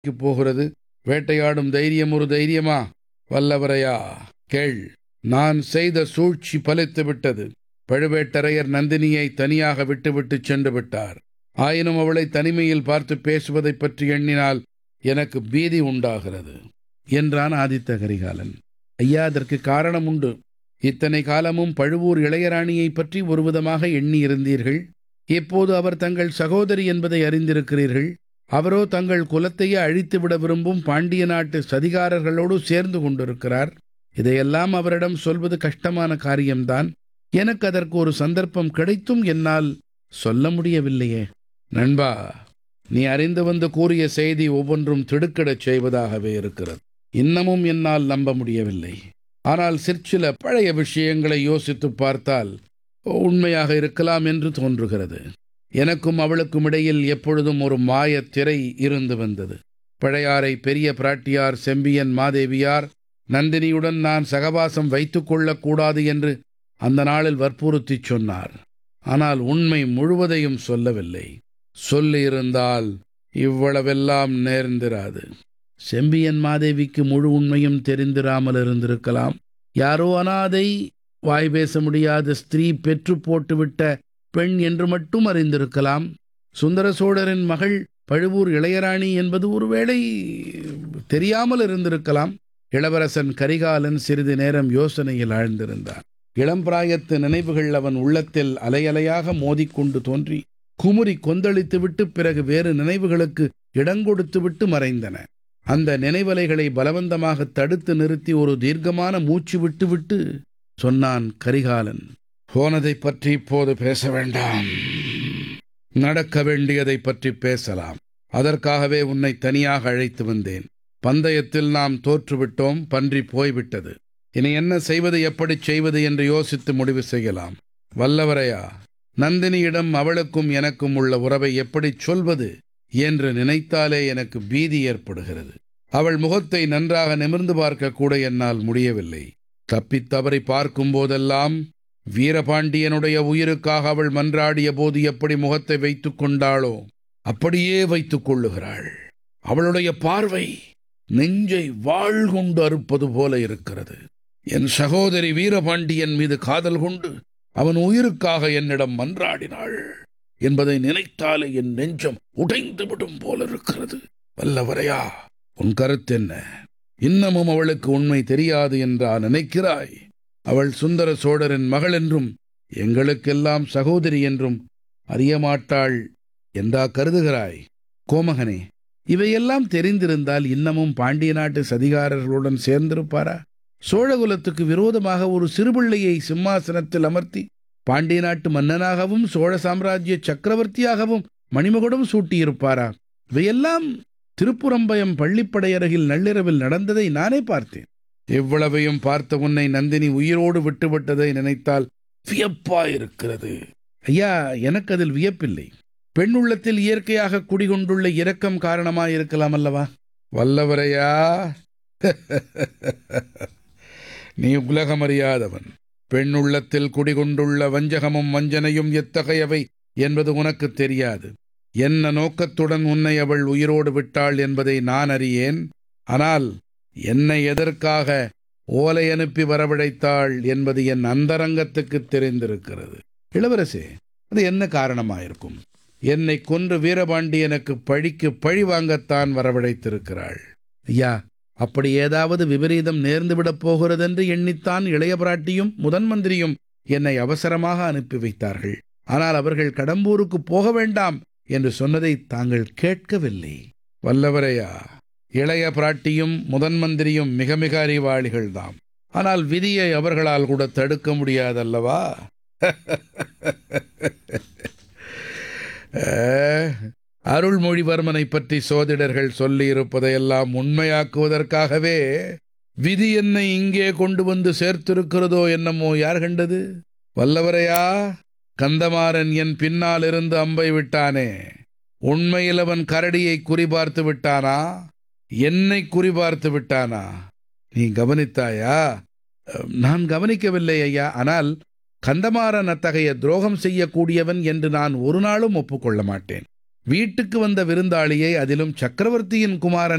வேட்டைக்கு போகிறது வேட்டையாடும் தைரியம் ஒரு தைரியமா வல்லவரையா கேள் நான் செய்த சூழ்ச்சி பலித்து விட்டது பழுவேட்டரையர் நந்தினியை தனியாக விட்டுவிட்டு சென்று விட்டார் ஆயினும் அவளை தனிமையில் பார்த்து பேசுவதைப் பற்றி எண்ணினால் எனக்கு பீதி உண்டாகிறது என்றான் ஆதித்த கரிகாலன் ஐயா அதற்கு காரணம் உண்டு இத்தனை காலமும் பழுவூர் இளையராணியை பற்றி ஒருவிதமாக எண்ணியிருந்தீர்கள் இப்போது அவர் தங்கள் சகோதரி என்பதை அறிந்திருக்கிறீர்கள் அவரோ தங்கள் குலத்தையே அழித்துவிட விரும்பும் பாண்டிய நாட்டு சதிகாரர்களோடு சேர்ந்து கொண்டிருக்கிறார் இதையெல்லாம் அவரிடம் சொல்வது கஷ்டமான காரியம்தான் எனக்கு அதற்கு ஒரு சந்தர்ப்பம் கிடைத்தும் என்னால் சொல்ல முடியவில்லையே நண்பா நீ அறிந்து வந்து கூறிய செய்தி ஒவ்வொன்றும் திடுக்கிடச் செய்வதாகவே இருக்கிறது இன்னமும் என்னால் நம்ப முடியவில்லை ஆனால் சிற்சில பழைய விஷயங்களை யோசித்துப் பார்த்தால் உண்மையாக இருக்கலாம் என்று தோன்றுகிறது எனக்கும் அவளுக்கும் இடையில் எப்பொழுதும் ஒரு மாயத் திரை இருந்து வந்தது பழையாறை பெரிய பிராட்டியார் செம்பியன் மாதேவியார் நந்தினியுடன் நான் சகவாசம் வைத்துக் கொள்ளக்கூடாது என்று அந்த நாளில் வற்புறுத்திச் சொன்னார் ஆனால் உண்மை முழுவதையும் சொல்லவில்லை சொல்லியிருந்தால் இவ்வளவெல்லாம் நேர்ந்திராது செம்பியன் மாதேவிக்கு முழு உண்மையும் தெரிந்திராமல் இருந்திருக்கலாம் யாரோ அனாதை வாய் பேச முடியாத ஸ்திரீ பெற்று போட்டுவிட்ட பெண் என்று மட்டும் அறிந்திருக்கலாம் சுந்தர சோழரின் மகள் பழுவூர் இளையராணி என்பது ஒருவேளை தெரியாமல் இருந்திருக்கலாம் இளவரசன் கரிகாலன் சிறிது நேரம் யோசனையில் ஆழ்ந்திருந்தான் இளம்பிராயத்து நினைவுகள் அவன் உள்ளத்தில் அலையலையாக மோதிக்கொண்டு தோன்றி குமுறி கொந்தளித்துவிட்டு பிறகு வேறு நினைவுகளுக்கு இடங்கொடுத்துவிட்டு மறைந்தன அந்த நினைவலைகளை பலவந்தமாக தடுத்து நிறுத்தி ஒரு தீர்க்கமான மூச்சு விட்டுவிட்டு சொன்னான் கரிகாலன் போனதைப் பற்றி இப்போது பேச வேண்டாம் நடக்க வேண்டியதை பற்றி பேசலாம் அதற்காகவே உன்னை தனியாக அழைத்து வந்தேன் பந்தயத்தில் நாம் தோற்றுவிட்டோம் பன்றி போய்விட்டது இனி என்ன செய்வது எப்படி செய்வது என்று யோசித்து முடிவு செய்யலாம் வல்லவரையா நந்தினியிடம் அவளுக்கும் எனக்கும் உள்ள உறவை எப்படிச் சொல்வது என்று நினைத்தாலே எனக்கு பீதி ஏற்படுகிறது அவள் முகத்தை நன்றாக நிமிர்ந்து பார்க்க கூட என்னால் முடியவில்லை தப்பித் தவறி பார்க்கும் போதெல்லாம் வீரபாண்டியனுடைய உயிருக்காக அவள் மன்றாடிய போது எப்படி முகத்தை வைத்துக் கொண்டாளோ அப்படியே வைத்துக் கொள்ளுகிறாள் அவளுடைய பார்வை நெஞ்சை வாழ் கொண்டு அறுப்பது போல இருக்கிறது என் சகோதரி வீரபாண்டியன் மீது காதல் கொண்டு அவன் உயிருக்காக என்னிடம் மன்றாடினாள் என்பதை நினைத்தாலே என் நெஞ்சம் உடைந்து விடும் போல இருக்கிறது வல்லவரையா உன் கருத்தென்ன இன்னமும் அவளுக்கு உண்மை தெரியாது என்றா நினைக்கிறாய் அவள் சுந்தர சோழரின் மகள் என்றும் எங்களுக்கெல்லாம் சகோதரி என்றும் அறியமாட்டாள் என்றா கருதுகிறாய் கோமகனே இவையெல்லாம் தெரிந்திருந்தால் இன்னமும் பாண்டிய நாட்டு சதிகாரர்களுடன் சேர்ந்திருப்பாரா சோழகுலத்துக்கு விரோதமாக ஒரு சிறுபிள்ளையை சிம்மாசனத்தில் அமர்த்தி பாண்டிய நாட்டு மன்னனாகவும் சோழ சாம்ராஜ்ய சக்கரவர்த்தியாகவும் மணிமகுடம் சூட்டியிருப்பாரா இவையெல்லாம் திருப்புறம்பயம் பள்ளிப்படையருகில் நள்ளிரவில் நடந்ததை நானே பார்த்தேன் இவ்வளவையும் பார்த்த உன்னை நந்தினி உயிரோடு விட்டுவிட்டதை நினைத்தால் வியப்பாயிருக்கிறது ஐயா எனக்கு அதில் வியப்பில்லை பெண் உள்ளத்தில் இயற்கையாக குடிகொண்டுள்ள இரக்கம் காரணமாயிருக்கலாம் அல்லவா வல்லவரையா நீ உலகமறியாதவன் பெண் உள்ளத்தில் குடிகொண்டுள்ள வஞ்சகமும் வஞ்சனையும் எத்தகையவை என்பது உனக்கு தெரியாது என்ன நோக்கத்துடன் உன்னை அவள் உயிரோடு விட்டாள் என்பதை நான் அறியேன் ஆனால் என்னை எதற்காக ஓலை அனுப்பி வரவழைத்தாள் என்பது என் அந்தரங்கத்துக்கு தெரிந்திருக்கிறது இளவரசே அது என்ன காரணமாயிருக்கும் என்னை கொன்று வீரபாண்டியனுக்கு பழிக்கு பழி வாங்கத்தான் வரவழைத்திருக்கிறாள் ஐயா அப்படி ஏதாவது விபரீதம் நேர்ந்துவிடப் போகிறதென்று எண்ணித்தான் இளைய பிராட்டியும் முதன் மந்திரியும் என்னை அவசரமாக அனுப்பி வைத்தார்கள் ஆனால் அவர்கள் கடம்பூருக்கு போக வேண்டாம் என்று சொன்னதை தாங்கள் கேட்கவில்லை வல்லவரையா இளைய பிராட்டியும் முதன் மந்திரியும் மிக மிக அறிவாளிகள்தாம் ஆனால் விதியை அவர்களால் கூட தடுக்க முடியாதல்லவா அருள்மொழிவர்மனை பற்றி சோதிடர்கள் சொல்லியிருப்பதையெல்லாம் உண்மையாக்குவதற்காகவே விதி என்னை இங்கே கொண்டு வந்து சேர்த்திருக்கிறதோ என்னமோ யார் கண்டது வல்லவரையா கந்தமாறன் என் பின்னால் இருந்து அம்பை விட்டானே உண்மையில் அவன் கரடியை குறிபார்த்து விட்டானா என்னை குறிபார்த்து விட்டானா நீ கவனித்தாயா நான் கவனிக்கவில்லை ஐயா ஆனால் கந்தமாறன் அத்தகைய துரோகம் செய்யக்கூடியவன் என்று நான் ஒரு நாளும் ஒப்புக்கொள்ள மாட்டேன் வீட்டுக்கு வந்த விருந்தாளியை அதிலும் சக்கரவர்த்தியின் குமாரன்